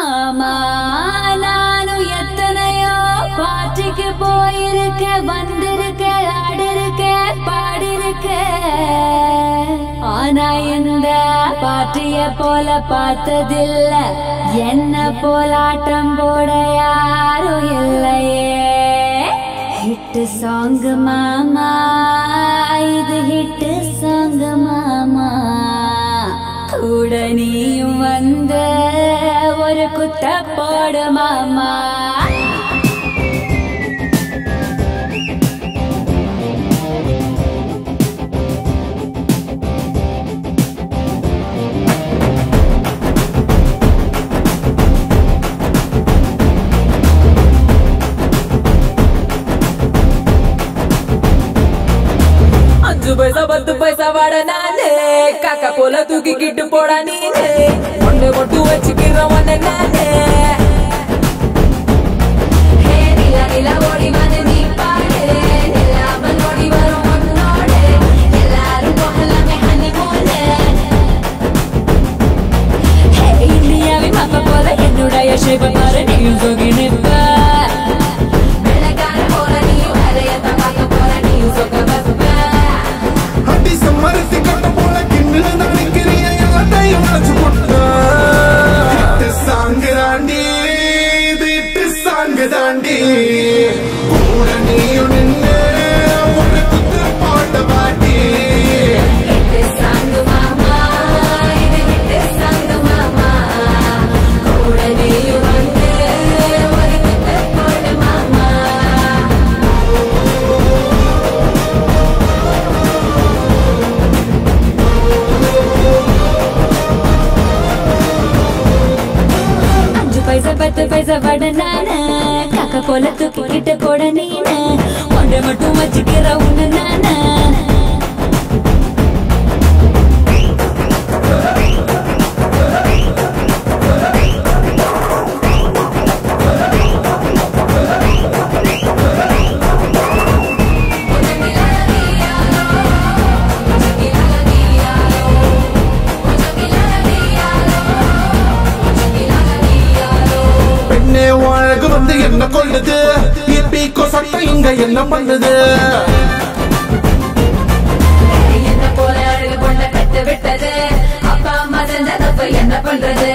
மாமா நானும் எத்தனையோ பாட்டிக்கு போயிருக்க வந்திருக்க ஆடிருக்க பாடிருக்க ஆனா இந்த பாட்டிய போல பார்த்ததில்ல என்ன போலாட்டம் போட யாரும் இல்லையே ஹிட் சாங் மாமா இது ஹிட் சாங் மாமா கூட நீயும் வந்த ஒரு குத்த போடு மாமா அஞ்சு பைசா பத்து பைசா வாட நானே காக்கா போல தூக்கிக்கிட்டு போடா நீனே ஒண்ணு மட்டும் வச்சுக்கிறேன் உன்னை நானே ஹே நிலா நிலா ஓடி வந்து நீ பாடு நிலாமல் ஓடி வரும் உன்னோடு எல்லாரும் போகலாமே ஹனிமூனு ஹே இந்தியாவின் மாப்பா போல என்னுடைய ஷேப் மாறு நீயும் சொகி நிற்ப வெள்ளக்கார போல நீயும் வேலையத்தான் பார்க்க போற நீயும் சொக்க வைப்ப அடி சம்மரத்தி கட்ட போல கிண்ணு நினைக்கிறிய எல்லாத்தையும் உடைச்சு போட்டா இட்டு சாங்கு தாண்டி இது இட்டு சாங்கு தாண்டி கூட நீயும் நின்னு ஒரு குத்து போட்ட பாட்டி ஹிட்டு சாங்கு மாமா இது ஹிட்டு சாங்கு மாமா கூட நீயும் வந்து ஒரு குத்து போடு மாமா அஞ்சு பைசா பத்து பைசா வட நானு காக்கா போல தூக்கிக்கிட்டு போட நீனு ஒன்றை மட்டும் வச்சுக்கிற உன்ன நானு பெண்ணே உன் அழகு வந்து என்ன கொள்ளுது இப்பீக்கோ சட்டம் இங்க என்ன பண்ணுது என்ன போல அழகு கொண்ட பெத்து விட்டது அப்பா அம்மா செஞ்சதப்ப என்ன பண்றது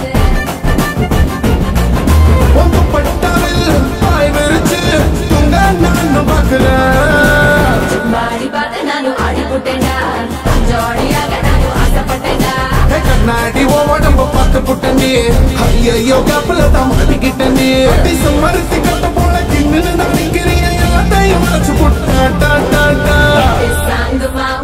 உங்க பட்டாவில் பாய் விரிச்சு தூங்க நானும் பார்க்கிறேன் பாடி பார்த்து நானும் ஆடி போட்டேன்டா ஜோடியாக நானும் ஆசைப்பட்டேன்டா ஏ கண்ணாடி ஓ உடம்ப பார்த்து புட்டண்டி ஐயோ கப்பல தான் மாட்டிக்கிட்டண்டி அடி சம்மரத்தி கட்ட போல கிண்ணு நினைக்கிறிய எல்லாத்தையும் உடைச்சு புட்டா டா டா டா சாங்கு மாமா